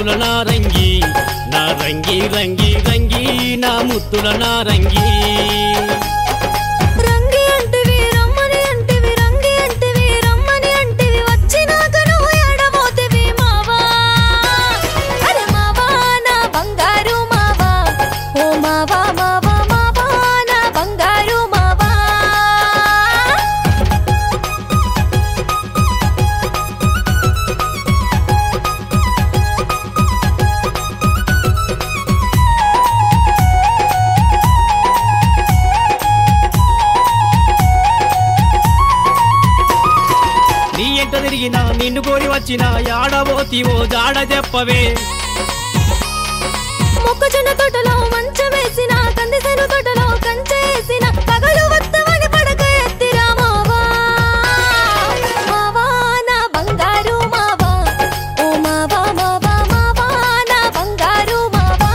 ముత్తుల నారంగి నా రంగి రంగి రంగి నా ముత్తుల నారంగి రంగి అంటివి రమ్మని అంటివి రంగి అంటివి రమ్మని అంటివి వచ్చినాక నువ్వు ఎడబోతివి మావా అరే మావా నా బంగారు మావా ఓ మావా మావా మావా నా బంగారు మావా నీ ఎంట తిరిగినా నిన్ను కోరి వచ్చిన యాడబోతివో జాడ చెప్పవే మొక్కజొన్న తోటలో మంచం వేసిన కందిసేను తోటలో కంచె వేసిన పగలు వత్తమని పడక ఎత్తిరా మావా మావా నా బంగారు మావా ఓ మావా మావా మావా నా బంగారు మావా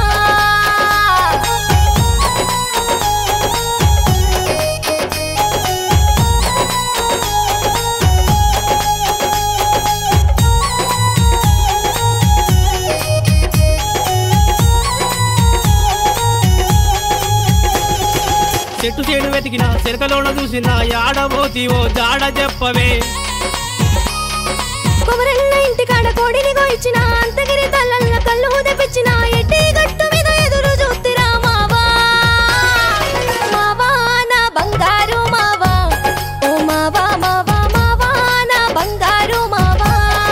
చెట్టు చేడు వెతికిన చెరకలోన చూసిన యాడబోతివో జాడ చెప్పవే కొమరల్ల ఇంటికాడ కోడిని కోయించిన అంతగిరి తల్లల్ల కళ్ళు తెప్పించిన ఎట్టి గట్టు మీద ఎదురు చూస్తురా మావా మావా నా బంగారు మావా ఓ మావా మావా మావా నా బంగారు మావా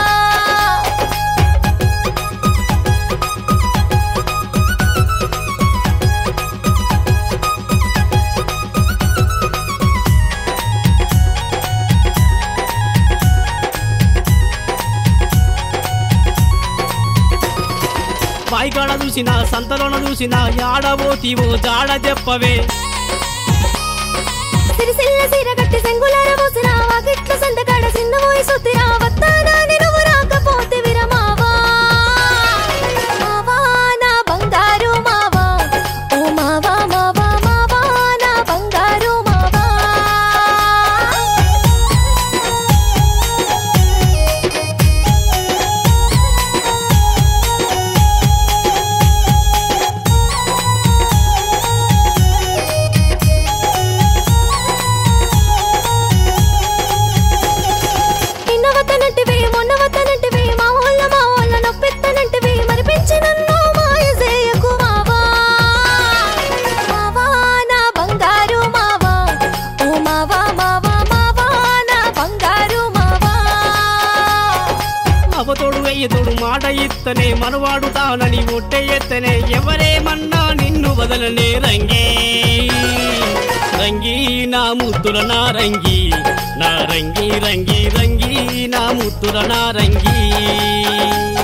బాయికాడ చూసిన సంతలోన చూసిన యాడబోతివో జాడ చెప్పవే సిరిసిల్ల సీర కట్టి సెంగులార పోసిన వాకిట్ల సందకాడ చిన్న వయసుతిరా వత్తానా నిలువు రాకపోతే విరమావా మావా నా బంగారు మావా ఓ మావా మావా మావా నా బంగారు మావా నిన్న వద్దనంటివి మొన్న వద్దనంటివి మా ఊళ్ళ మా ఊళ్ళ నొప్పెత్తనంటివి మరి పెంచి నన్ను మాయ చేయకు మావా మావా నా బంగారు మావా ఓ మావా మావా మావా నా బంగారు మావా అవతోడు వెయ్యతోడు మాట ఇత్తనే మనవాడు తానని ఒట్టె ఎత్తనే ఎవరేమన్నా నిన్ను వదలనే రంగి రంగి నా ముత్తుల నా రంగి నా రంగి రంగి రంగి నా ముత్తుల నా రంగి